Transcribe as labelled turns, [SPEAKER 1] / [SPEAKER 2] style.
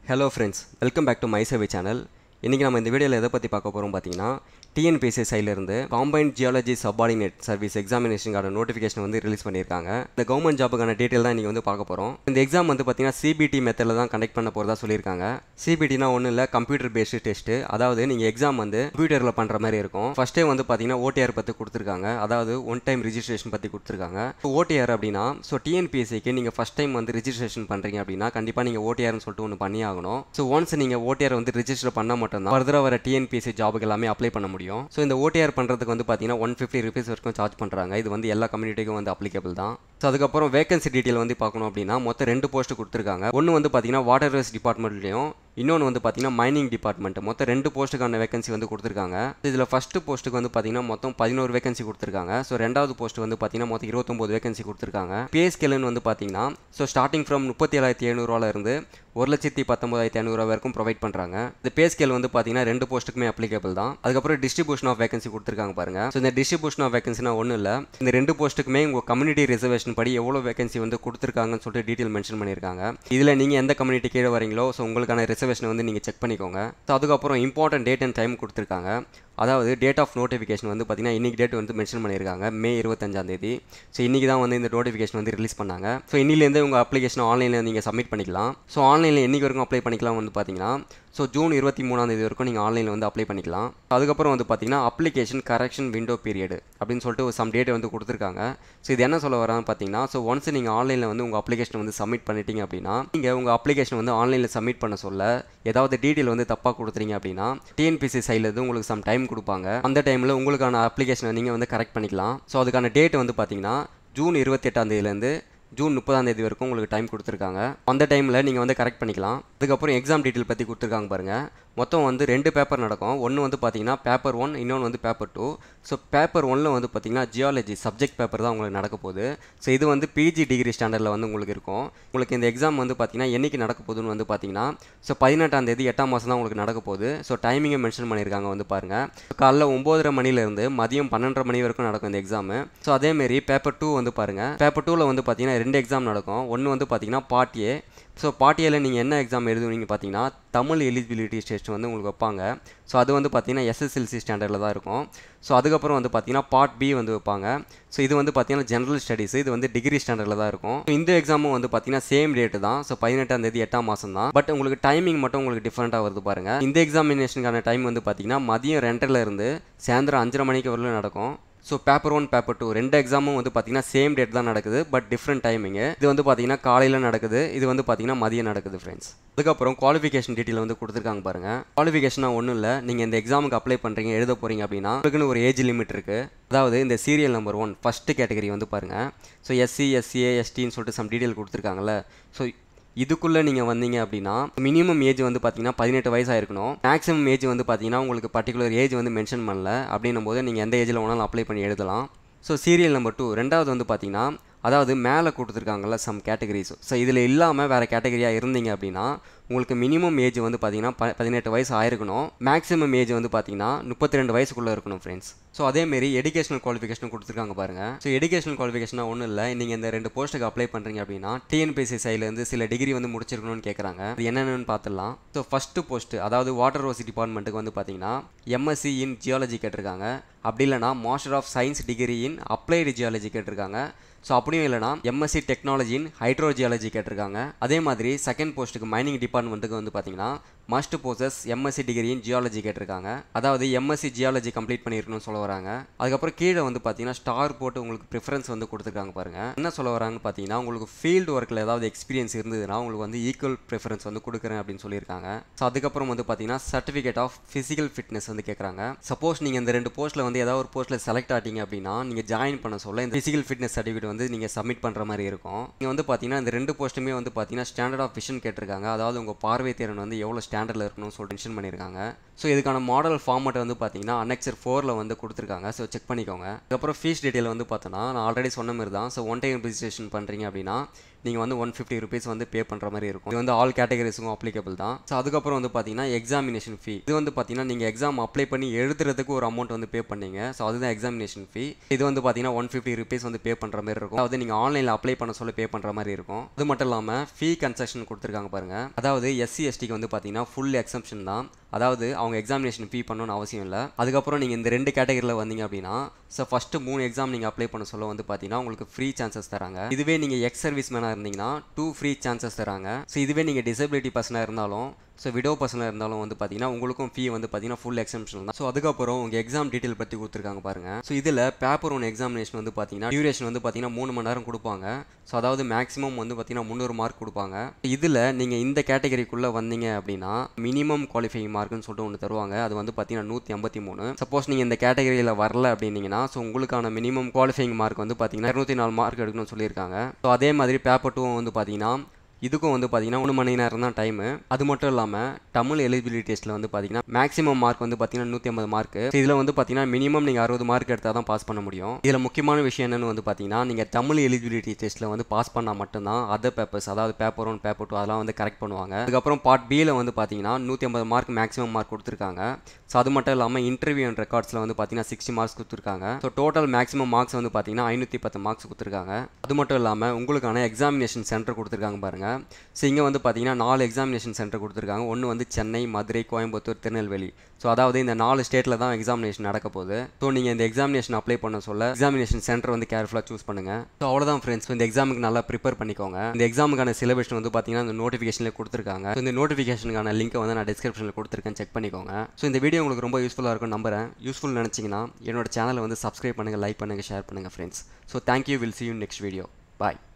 [SPEAKER 1] hello friends welcome back to my சேவை channel இன்றைக்கி நம்ம இந்த வீடியோவில் எதை பற்றி பார்க்க போகிறோம் பார்த்தீங்கன்னா டிஎன்பிஎஸ்சி சைட்லேருந்து காம்பைன்ட் ஜியாலஜி சப்பார்டினேட் சர்வீஸ் எக்ஸாமினேஷனுக்கான நோட்டிஃபிகேஷன் வந்து ரிலீஸ் பண்ணியிருக்காங்க இந்த கவர்மெண்ட் ஜாபுக்கான டீட்டெயில் தான் இன்றைக்கி வந்து பார்க்க போகிறோம் இந்த எக்ஸாம் வந்து பார்த்தீங்கன்னா சிபிடி மெத்தடில் தான் கண்டக்ட் பண்ண போகிறதா சொல்லியிருக்காங்க சிபிடினா ஒன்றும் இல்லை கம்ப்யூட்டர் பேஸ்டு டெஸ்ட்டு அதாவது நீங்கள் எக்ஸாம் வந்து கம்ப்யூட்டரில் பண்ணுற மாதிரி இருக்கும் ஃபஸ்ட்டே வந்து பார்த்தீங்கன்னா ஓடிஆர் பற்றி கொடுத்துருக்காங்க அதாவது ஒன் டைம் ரிஜிஸ்ட்ரேஷன் பற்றி கொடுத்துருக்காங்க ஓடிஆர் அப்படின்னா ஸோ டிஎன்பிஎஸ்சிக்கு நீங்கள் ஃபஸ்ட் டைம் வந்து ரிஜிஸ்ட்ரேஷன் பண்ணுறீங்க அப்படின்னா கண்டிப்பாக நீங்கள் ஓடிஆர்னு சொல்லிட்டு ஒன்று பண்ணி ஆகணும் ஸோ ஒன்ஸ் நீங்கள் ஓடிஆர் வந்து ரிஜிஸ்டர் பண்ணால் மட்டும்தான் ஃபர்தராக வர டிஎன்பிஎஸ்சி ஜாபுக்கு எல்லாமே அப்ளை பண்ண முடியும் ஸோ இந்த ஓடிஆர் பண்ணுறதுக்கு வந்து பார்த்தீங்கன்னா ஒன் ஃபிஃப்டி ருபீஸ் வரைக்கும் சார்ஜ் பண்ணுறாங்க இது வந்து எல்லா கம்யூனிட்டிக்கும் வந்து அப்ளிகபிள் தான் ஸோ அதுக்கப்புறம் வேகன்சி டீட்டெயில் வந்து பார்க்கணும் அப்படின்னா மொத்தம் ரெண்டு போஸ்ட் கொடுத்துருக்காங்க ஒன்று வந்து பார்த்தீங்கன்னா வாட்டர் வேஸ் டிபார்ட்மெண்ட்லையும் இன்னொன்று வந்து பார்த்தீங்கன்னா மைனிங் டிபார்ட்மெண்ட் மொத்தம் ரெண்டு போஸ்ட்டுக்கான வேகன்சி வந்து கொடுத்துருக்காங்க இதில் ஃபஸ்ட்டு போஸ்ட்டுக்கு வந்து பார்த்தீங்கன்னா மொத்தம் பதினோரு வேகன்சி கொடுத்துருக்காங்க ஸோ ரெண்டாவது போஸ்ட் வந்து பார்த்தீங்கன்னா மொத்தம் இருபத்தொம்போது வேகன்சி கொடுத்துருக்காங்க பிஎஸ்கேலன்னு வந்து பார்த்தீங்கன்னா ஸோ ஸ்டார்டிங் ஃப்ரம் முப்பத்தி ஏழாயிரத்தி எழுநூறுவால இருந்து ஒரு லட்சத்தி பத்தொம்பதாயிரத்தி ஐநூறுரூவா வரைக்கும் ப்ரொவைட் பண்ணுறாங்க இந்த பே ஸ்கேல் வந்து பார்த்தீங்கன்னா ரெண்டு போஸ்ட்டுக்குமே அப்ளிகபிள் தான் அதுக்கப்புறம் டிஸ்ட்ரிபியூஷன் ஆஃப் வேகன்சி கொடுத்துருக்காங்க பாருங்க ஸோ இந்த டிஸ்ட்ரிபியூஷன் ஆஃப் வேகன்சினா ஒன்றும் இல்லை இந்த ரெண்டு போஸ்ட்டுக்குமே உங்கள் கம்யூனிட்டி ரிசர்வேஷன் படி எவ்வளோ வேகன்சி வந்து கொடுத்துருக்காங்கன்னு சொல்லிட்டு டீட்டெயில் மென்ஷன் பண்ணியிருக்காங்க இதில் நீங்கள் எந்த கம்யூனிட்டி கீழே வரீங்களோ ஸோ உங்களுக்கான ரிசர்வேஷன் வந்து நீங்கள் செக் பண்ணிக்கோங்க ஸோ அதுக்கப்புறம் இம்பார்ட்டன்ட் டேட் அண்ட் டைம் கொடுத்துருக்காங்க அதாவது டேட் ஆஃப் நோட்டிஃபிகேஷன் வந்து பார்த்தீங்கன்னா இன்றைக்கி டேட் வந்து மென்ஷன் பண்ணியிருக்காங்க மே இருபத்தஞ்சாம் தேதி ஸோ இன்றைக்கி தான் வந்து இந்த நோட்டிஃபிகேஷன் வந்து ரிலீஸ் பண்ணாங்க ஸோ இன்னிலேருந்து உங்கள் அப்ளிகேஷன் ஆன்லைனில் நீங்கள் சப்மிட் பண்ணிக்கலாம் ஸோ ஆன்லைனில் என்றைக்கு வரைக்கும் அப்ளை பண்ணிக்கலாம் வந்து பார்த்தீங்கன்னா ஸோ ஜூன் இருபத்தி மூணாம் தேதி வரைக்கும் நீங்கள் ஆன்லைனில் வந்து அப்ளை பண்ணிக்கலாம் அதுக்கப்புறம் வந்து பார்த்தீங்கன்னா அப்ளிகேஷன் கரெக்ஷன் விண்டோ பீரியட் அப்படின்னு சொல்லிட்டு ஒரு சம் டேட் வந்து கொடுத்துருக்காங்க ஸோ இது என்ன சொல்ல வரான்னு பார்த்தீங்கன்னா ஸோ ஒன்ஸ் நீங்கள் ஆன்லைனில் வந்து உங்கள் அப்ளிகேஷன் வந்து சப்மிட் பண்ணிட்டீங்க அப்படின்னா நீங்கள் உங்கள் அப்ளிகேஷன் வந்து ஆன்லைனில் சப்மிட் பண்ண சொல்ல ஏதாவது டீட்டெயில் வந்து தப்பாக கொடுத்துறீங்க அப்படின்னா டிஎன்பிசி சைட்லேருந்து உங்களுக்கு சம் டைம் கொடுப்பாங்க அந்த டைமில் உங்களுக்கான அப்ளிகேஷனை நீங்கள் வந்து கரெக்ட் பண்ணிக்கலாம் ஸோ அதுக்கான டேட் வந்து பார்த்தீங்கன்னா ஜூன் இருபத்தெட்டாம் தேதியிலேருந்து ஜூன் முப்பதாம் தேதி வரைக்கும் உங்களுக்கு டைம் கொடுத்துருக்காங்க அந்த டைமில் நீங்கள் வந்து கரெக்ட் பண்ணிக்கலாம் அதுக்கப்புறம் எக்ஸாம் டீட்டெயில் பற்றி கொடுத்துருக்காங்க பாருங்கள் மொத்தம் வந்து ரெண்டு பேப்பர் நடக்கும் ஒன்று வந்து பார்த்தீங்கன்னா பேப்பர் ஒன் இன்னொன்று வந்து பேப்பர் டூ ஸோ பேப்பர் ஒன்னில் வந்து பார்த்தீங்கன்னா ஜியாலஜி சப்ஜெக்ட் பேப்பர் தான் உங்களுக்கு நடக்க போகுது ஸோ இது வந்து பிஜி டிகிரி ஸ்டாண்டர்டில் வந்து உங்களுக்கு இருக்கும் உங்களுக்கு இந்த எக்ஸாம் வந்து பார்த்தீங்கன்னா என்றைக்கு நடக்க போகுதுன்னு வந்து பார்த்தீங்கன்னா ஸோ பதினெட்டாம் தேதி எட்டாம் மாதம் தான் உங்களுக்கு நடக்க போகுது ஸோ டைமிங்கை மென்ஷன் பண்ணியிருக்காங்க வந்து பாருங்கள் காலைல ஒம்போதரை மணிலேருந்து மதியம் பன்னெண்டரை மணி வரைக்கும் நடக்கும் இந்த எக்ஸாமு ஸோ அதேமாரி பேப்பர் டூ வந்து பாருங்கள் பேப்பர் டூவில் வந்து பார்த்தீங்கன்னா ரெண்டு எக்ஸாம் நடக்கும் ஒன்று வந்து பார்த்தீங்கன்னா பார்ட் ஏ ஸோ பார்ட்டியில் நீங்கள் என்ன எக்ஸாம் எழுதுவீங்க பார்த்தீங்கன்னா தமிழ் எலிஜிபிலிட்டி டெஸ்ட் வந்து உங்களுக்கு வைப்பாங்க ஸோ அது வந்து பார்த்தீங்கன்னா எஸ்எஸ்எல்சி ஸ்டாண்டர்டில் தான் இருக்கும் ஸோ அதுக்கப்புறம் வந்து பார்த்தீங்கன்னா பார்ட் பி வந்து வைப்பாங்க ஸோ இது வந்து பார்த்தீங்கன்னா ஜென்ரல் ஸ்டடீஸ் இது வந்து டிகிரி ஸ்டாண்டர்டில் தான் இருக்கும் ஸோ இந்த எக்ஸாமும் வந்து பார்த்தீங்கன்னா சேம் டேட்டு தான் ஸோ பதினெட்டாம் தேதி எட்டாம் மாதம் தான் பட் உங்களுக்கு டைமிங் மட்டும் உங்களுக்கு டிஃப்ரெண்ட்டாக வருது பாருங்கள் இந்த எக்ஸாமினேஷனுக்கான டைம் வந்து பார்த்தீங்கன்னா மதியம் ரெண்டரில் இருந்து சாயந்தரம் அஞ்சரை மணிக்கு வரலும் நடக்கும் so paper one paper two ரெண்டு எக்ஸாமும் வந்து பார்த்தீங்கன்னா சேம் டேட் தான் நடக்குது பட் டிஃப்ரெண்ட் டைமிங்கு இது வந்து பார்த்தீங்கன்னா காலையில் நடக்குது இது வந்து பார்த்தீங்கன்னா மதியம் நடக்குது ஃப்ரெண்ட்ஸ் அதுக்கப்புறம் குவாலிஃபிகேஷன் டீட்டெயில் வந்து கொடுத்துருக்காங்க பாருங்கள் குவாலிஃபிகேஷனாக ஒன்றும் இல்லை நீங்கள் இந்த எக்ஸாமுக்கு அப்ளை பண்ணுறீங்க எழுத போகிறீங்க அப்படின்னா உங்களுக்குன்னு ஒரு ஏஜ் லிமிட் இருக்குது அதாவது இந்த serial number one first category வந்து பாருங்கள் ஸோ எஸ்சி எஸ்சிஏ எஸ்டின்னு சொல்லிட்டு சம் டீட்டெயில் கொடுத்துருக்காங்கல்ல ஸோ இதுக்குள்ளே நீங்கள் வந்தீங்க அப்படின்னா மினிமம் ஏஜ் வந்து பார்த்தீங்கன்னா பதினெட்டு வயசாக இருக்கணும் மேக்ஸிமம் ஏஜ் வந்து பார்த்தீங்கன்னா உங்களுக்கு பர்டிகுலர் ஏஜ் வந்து மென்ஷன் பண்ணல அப்படின்னும் போது நீங்கள் எந்த ஏஜில் வேணாலும் அப்ளை பண்ணி எழுதலாம் ஸோ சீரியல் நம்பர் டூ ரெண்டாவது வந்து பார்த்தீங்கன்னா அதாவது மேலே கொடுத்துருக்காங்கல்ல சம் கேட்டகரிஸ் ஸோ இதில் இல்லாமல் வேறு கேட்டகரியாக இருந்தீங்க அப்படின்னா உங்களுக்கு மினிமம் ஏஜ் வந்து பார்த்தீங்கன்னா ப பதினெட்டு வயசு ஆயிருக்கணும் மேக்ஸிமம் ஏஜ் வந்து பார்த்தீங்கன்னா முப்பத்தி ரெண்டு வயசுக்குள்ளே இருக்கணும் ஃப்ரெண்ட்ஸ் ஸோ அதேமாரி எஜுகேஷனல் குவாலிஃபிகேஷன் கொடுத்துருக்காங்க பாருங்கள் ஸோ எஜுகேஷனல் குவாலிஃபிகேஷனாக ஒன்றும் இல்லை நீங்கள் இந்த ரெண்டு போஸ்ட்டுக்கு அப்ளை பண்ணுறீங்க அப்படின்னா டிஎன்பிஎஸ்சி சைட்லேருந்து சில டிகிரி வந்து முடிச்சிருக்கணும்னு கேட்குறாங்க அது என்னென்னு பார்த்துடலாம் ஸோ ஃபஸ்ட்டு போஸ்ட்டு அதாவது வாட்டர் ரோசி டிபார்ட்மெண்ட்டுக்கு வந்து பார்த்தீங்கன்னா எம்எஸ்சி இன் ஜியாலஜி கேட்டிருக்காங்க அப்படி இல்லைனா master of science degree in applied geology கேட்டிருக்காங்க ஸோ அப்படியும் இல்லைனா எம்எஸ்சி டெக்னாலஜி இன் ஹைட்ரோஜியாலஜி கேட்டிருக்காங்க அதே மாதிரி செகண்ட் போஸ்ட்டுக்கு மைனிங் டிபார்ட்மெண்ட்டுக்கு வந்து பார்த்தீங்கன்னா must possess MSc degree in geology கேட்டிருக்காங்க அதாவது எம்எஸ்சி ஜியாலஜி கம்ப்ளீட் பண்ணியிருக்கணும்னு சொல்ல வராங்க அதுக்கப்புறம் கீழே வந்து பார்த்தீங்கன்னா ஸ்டார் போட்டு உங்களுக்கு ப்ரிஃபரன்ஸ் வந்து கொடுத்துருக்காங்க பாருங்க என்ன சொல்ல வராங்கன்னு பார்த்தீங்கன்னா உங்களுக்கு ஃபீல்டு ஒர்க்கில் ஏதாவது எக்ஸ்பீரியன்ஸ் இருந்ததுன்னா உங்களுக்கு வந்து ஈக்குவல் ப்ரிஃபரன்ஸ் வந்து கொடுக்குறேன் அப்படின்னு சொல்லியிருக்காங்க ஸோ அதுக்கப்புறம் வந்து பார்த்தீங்கன்னா சர்டிஃபிகேட் ஆஃப் ஃபிசிக்கல் ஃபிட்னஸ் வந்து கேட்குறாங்க சப்போஸ் நீங்கள் இந்த ரெண்டு போஸ்ட்டில் வந்து ஏதாவது ஒரு போஸ்ட்டில் செலக்ட் ஆகிட்டீங்க அப்படின்னா நீங்கள் ஜாயின் பண்ண சொல்ல இந்த ஃபிசிக்கல் ஃபிட்னஸ் சர்டிஃபிகேட் வந்து நீங்கள் சப்மிட் பண்ணுற மாதிரி இருக்கும் நீங்கள் வந்து பார்த்தீங்கன்னா இந்த ரெண்டு போஸ்ட்டுமே வந்து பார்த்தீங்கன்னா ஸ்டாண்டர்ட் ஆஃப் விஷன் கேட்டிருக்காங்க அதாவது உங்கள் பார்வை திறன் வந்து எவ்வளோ ஸ்டாண்டர்டில் இருக்கணும்னு சொல்லிட்டு மென்ஷன் பண்ணியிருக்காங்க ஸோ இதுக்கான மாடல் ஃபார்மேட் வந்து பார்த்தீங்கன்னா அனெக்சர் ஃபோரில் வந்து கொடுத்துருக்காங்க ஸோ செக் பண்ணிக்கோங்க அதுக்கப்புறம் ஃபீஸ் டீட்டெயில் வந்து பார்த்தோன்னா நான் ஆல்ரெடி சொன்ன மாதிரி தான் ஸோ ஒன் டைம் ரிஜிஸ்ட்ரேஷன் பண்ணுறீங்க அப்படின்னா நீங்கள் வந்து ஒன் ஃபிஃப்டி ருபீஸ் வந்து பே பண்ணுற மாதிரி இருக்கும் இது வந்து ஆல் கேட்டகரிஸுக்கும் அப்ளிகபிள் தான் ஸோ அதுக்கப்புறம் வந்து பார்த்தீங்கன்னா எக்ஸாமினேஷன் ஃபீ இது வந்து பார்த்தீங்கன்னா நீங்கள் எக்ஸாம் அப்ளை பண்ணி எழுதுறதுக்கு ஒரு அமௌண்ட் வந்து பே பண்ணீங்க ஸோ அதுதான் எக்ஸாமினேஷன் ஃபீ இது வந்து பார்த்தீங்கன்னா ஒன் ஃபிஃப்டி ருபீஸ் வந்து பே பண்ணுற மாதிரி இருக்கும் அதாவது நீங்கள் ஆன்லைனில் அப்ளை பண்ண சொல்ல பே பண்ணுற மாதிரி இருக்கும் அது மட்டும் இல்லாமல் ஃபீ கன்செஷன் கொடுத்துருக்காங்க பாருங்க அதாவது எஸ்சி எஸ்டிக்கு வந்து பார்த்தீங்கன்னா ஃபுல் எக்ஸம்ஷன் தான் அதாவது அவங்க எக்ஸாமினேஷன் ஃபீ பண்ணணும்னு அவசியம் இல்லை அதுக்கப்புறம் நீங்கள் இந்த ரெண்டு கேட்டகரியில் வந்தீங்க அப்படின்னா ஸோ ஃபஸ்ட்டு மூணு எக்ஸாம் நீங்கள் அப்ளை பண்ண சொல்ல வந்து பார்த்தீங்கன்னா உங்களுக்கு ஃப்ரீ சான்சஸ் தராங்க இதுவே நீங்கள் எக்ஸ் சர்வீஸ் மேனாக இருந்தீங்கன்னா டூ ஃப்ரீ சான்சஸ் தராங்க ஸோ இதுவே நீங்கள் டிசபிலிட்டி பர்சனாக இருந்தாலும் ஸோ விடோ பர்சனாக இருந்தாலும் வந்து பார்த்தீங்கன்னா உங்களுக்கும் ஃபீ வந்து பார்த்தீங்கன்னா ஃபுல் எக்ஸம்ஷன் தான் ஸோ அதுக்கப்புறம் உங்கள் எக்ஸாம் டீட்டெயில் பற்றி கொடுத்துருக்காங்க பாருங்க ஸோ இதில் பேப்பர் ஒன் எக்ஸாமினேஷன் வந்து பார்த்தீங்கன்னா டியூரேஷன் வந்து பார்த்தீங்கன்னா மூணு மணி நேரம் கொடுப்பாங்க ஸோ அதாவது மேக்ஸிமம் வந்து பார்த்தீங்கன்னா முந்நூறு மார்க் கொடுப்பாங்க இதில் நீங்கள் இந்த கேட்டகரிக்குள்ளே வந்தீங்க அப்படின்னா மினிமம் குவாலிஃபைங் மார்க்னு சொல்லிட்டு ஒன்று தருவாங்க அது வந்து பார்த்தீங்கன்னா நூற்றி ஐம்பத்தி மூணு சப்போஸ் நீங்கள் இந்த கேட்டகரியில் வரல அப்படின்னீங்கன்னா ஸோ உங்களுக்கான மினிமம் குவாலிஃபைங் மார்க் வந்து பார்த்தீங்கன்னா இரநூத்தி நாலு மார்க் எடுக்கணும்னு சொல்லியிருக்காங்க ஸோ அதே மாதிரி பேப்பர் டூ வந்து பார்த்தீங்கன்னா இதுக்கும் வந்து பார்த்தீங்கன்னா மூணு மணி நேரம் தான் டைமு அது மட்டும் இல்லாமல் தமிழ் எலிஜிபிலிட்டி டெஸ்ட்டில் வந்து பார்த்தீங்கன்னா மேக்ஸிமம் மார்க் வந்து பார்த்தீங்கன்னா நூற்றி ஐம்பது மார்க் இதில் வந்து பார்த்தீங்கன்னா மினிமம் நீங்கள் அறுபது மார்க் எடுத்தால் தான் பாஸ் பண்ண முடியும் இதில் முக்கியமான விஷயம் என்னென்னு வந்து பார்த்தீங்கன்னா நீங்கள் தமிழ் எலிஜிபிலிட்டி டெஸ்ட்டில் வந்து பாஸ் பண்ணால் மட்டும்தான் அதர் பேப்பர்ஸ் அதாவது பேப்பர் ஒன் பேப்பர் டூ அதெல்லாம் வந்து கரெக்ட் பண்ணுவாங்க அதுக்கப்புறம் பார்ட் பியில் வந்து பார்த்தீங்கன்னா நூற்றி ஐம்பது மார்க் மேக்ஸிமம் மார்க் கொடுத்துருக்காங்க ஸோ அது மட்டும் இல்லாமல் இன்டர்வியூ அண்ட் ரெக்கார்ட்ஸில் வந்து பார்த்தீங்கன்னா சிக்ஸ்டி மார்க்ஸ் கொடுத்துருக்காங்க ஸோ டோட்டல் மேக்ஸிமம் மார்க்ஸ் வந்து பார்த்தீங்கன்னா ஐநூற்றி பத்து மார்க்ஸ் கொடுத்துருக்காங்க அது மட்டும் இல்லாமல் உங்களுக்கான எக்ஸாமினேஷன் சென்டர் கொடுத்துருக்காங்க பாருங்க ஸோ இங்கே வந்து பார்த்தீங்கன்னா நாலு எக்ஸாமினேஷன் சென்டர் கொடுத்துருக்காங்க ஒன்று வந்து சென்னை மதுரை கோயம்புத்தூர் திருநெல்வேலி ஸோ அதாவது இந்த நாலு ஸ்டேட்டில் தான் எக்ஸாமினேஷன் நடக்க போகுது ஸோ நீங்கள் இந்த எக்ஸாமினேஷன் அப்ளை பண்ண சொல்ல எக்ஸாமினேஷன் சென்டர் வந்து கேர்ஃபுல்லாக சூஸ் பண்ணுங்கள் ஸோ அவ்வளோதான் ஃப்ரெண்ட்ஸ் இந்த எக்ஸாமுக்கு நல்லா ப்ரிப்பேர் பண்ணிக்கோங்க இந்த எக்ஸாமுக்கான சிலபஸ் வந்து பார்த்தீங்கன்னா இந்த நோட்டிஃபிகேஷனில் கொடுத்துருக்காங்க ஸோ இந்த நோட்டிஃபிகேஷனுக்கான லிங்க்கை வந்து நான் டிஸ்கிரிப்ஷனில் கொடுத்துருக்கேன் செக் பண்ணிக்கோங்க ஸோ இந்த வீடியோ உங்களுக்கு ரொம்ப யூஸ்ஃபுல்லாக இருக்கும் நம்புறேன் யூஸ்ஃபுல் நினச்சிங்கன்னா என்னோட சேனலை வந்து சப்ஸ்கிரைப் பண்ணுங்கள் லைக் பண்ணுங்கள் ஷேர் பண்ணுங்கள் friends so thank you will see you next video bye